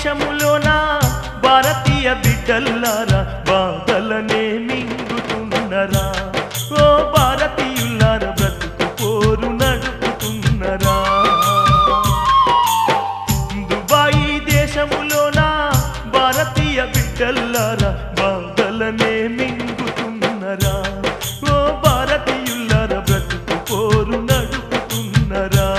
దేశములోన భారతీయ బిడ్డల్లారా బాధలనే మింగుతున్నరా ఓ భారతీయులారా బ్రతుకు పోరు నడుపుతున్నరా దుబాయి దేశములోన భారతీయ బిడ్డల్లారా బాధలనే మింగుతున్నరా ఓ భారతీయులారా బ్రతుకు పోరు నడుపుతున్నరా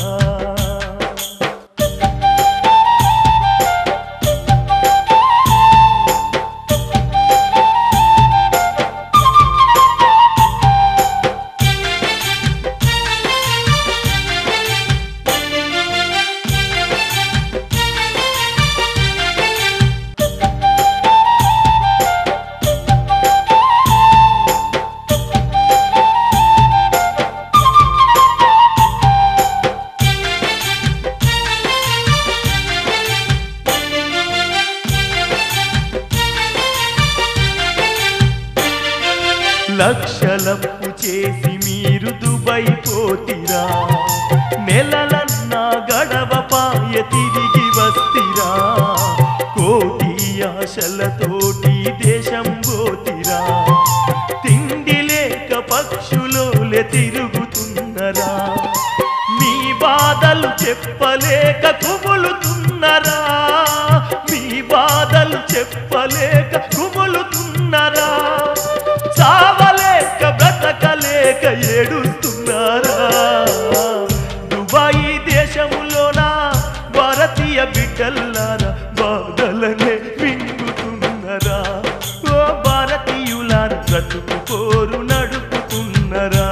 లక్షలప్పు చేసి మీరు దుబాయ్ పోతిరా నెలలన్నా గడవ పాయ తిరిగి వస్తిరా కోటి ఆశలతోటి దేశం పోతిరా తిండి లేక పక్షులోలే తిరుగుతున్నరా మీ బాధలు చెప్పలేక కుములుతున్నరా మీ బాధలు చెప్పలేక కుములుతున్నరా చావలేక బ్రతకలేక ఏడుస్తున్నారా దుబాయి దేశములోన భారతీయ బిడ్డల్లారా బాధలనే మింగుతున్నరా ఓ భారతీయులారా బ్రతుకు కోరు నడుపుతున్నరా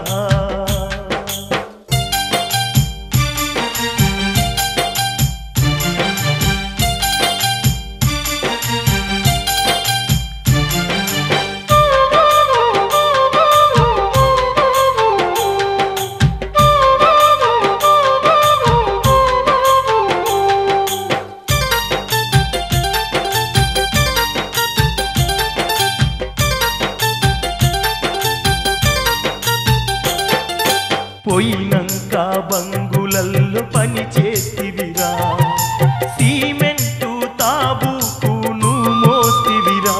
పోయినంక బంగులల్లో పని చేతివిరా సిమెంటు తాబూకును మోస్తివిరా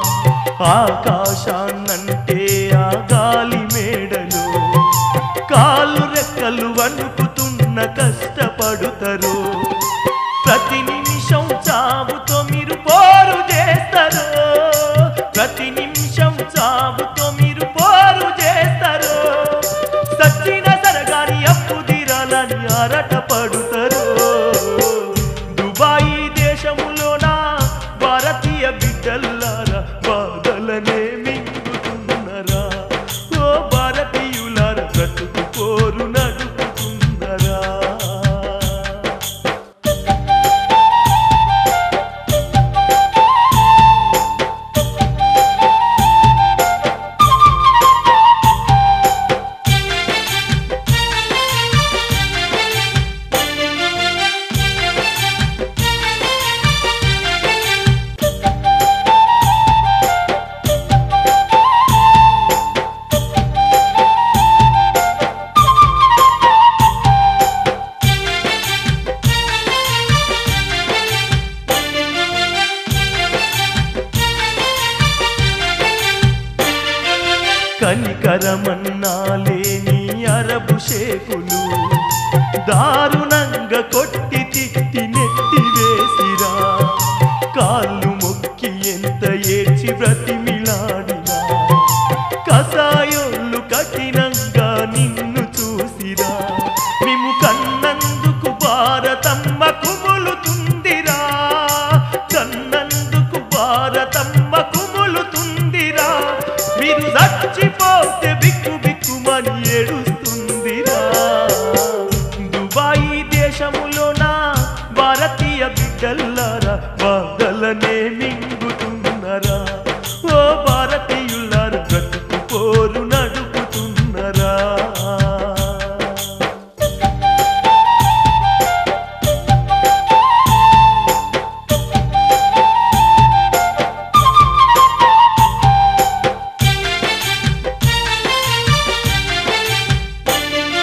ఆకాశాన్నంటే ఆ గాలి మేడలు కాలు రెక్కలు వణుకుతున్న కష్టపడుతారు ప్రతి నిమిషం చావుతో మీరు పోరు చేస్తారు ప్రతి నిమిషం చావుతో మీరు పోరు చేస్తారు సచ్చిన సరగాని అప్పు తీరాలని ఆరట పడుతారు దుబాయి దేశములోన భారతీయ బిడ్డల్లారా బాధలనే మింగుతున్నరా ఓ భారతీయులారా బ్రతుకు పోరు నడుపుతున్నరా కనికరమన్నా లేని అరబు షేకులు దారుణంగా కొట్టి తిట్టి నెట్టి వేసిరా కాళ్ళు మొక్కి ఎంత ఏడ్చి బ్రతిమిలాడినా కసాయోళ్ళు కఠినంగా నిన్ను చూసిరా మేము కన్నందుకు భారతమ్మ కుములుతుందిరా కన్నందుకు భారతమ్మ కుములుతుందిరా మీరు చచ్చిపోతే బిక్కు బిక్కుమని ఏడుస్తుందిరా దుబాయి దేశములోన భారతీయ బిడ్డల్లారా బాధలనే మింగుతున్నరా ఓ భారతీయులారా బ్రతుకు పోరు నడుపుతున్నరా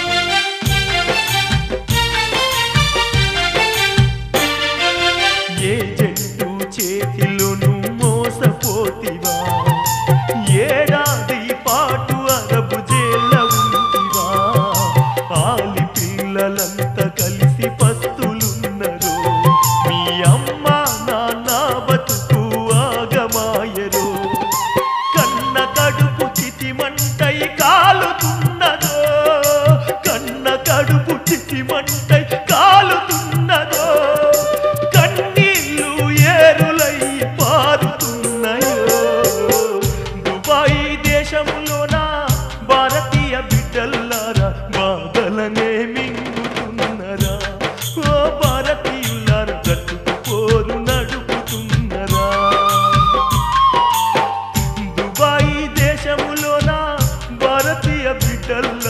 ఏ బిడ్డల్లారా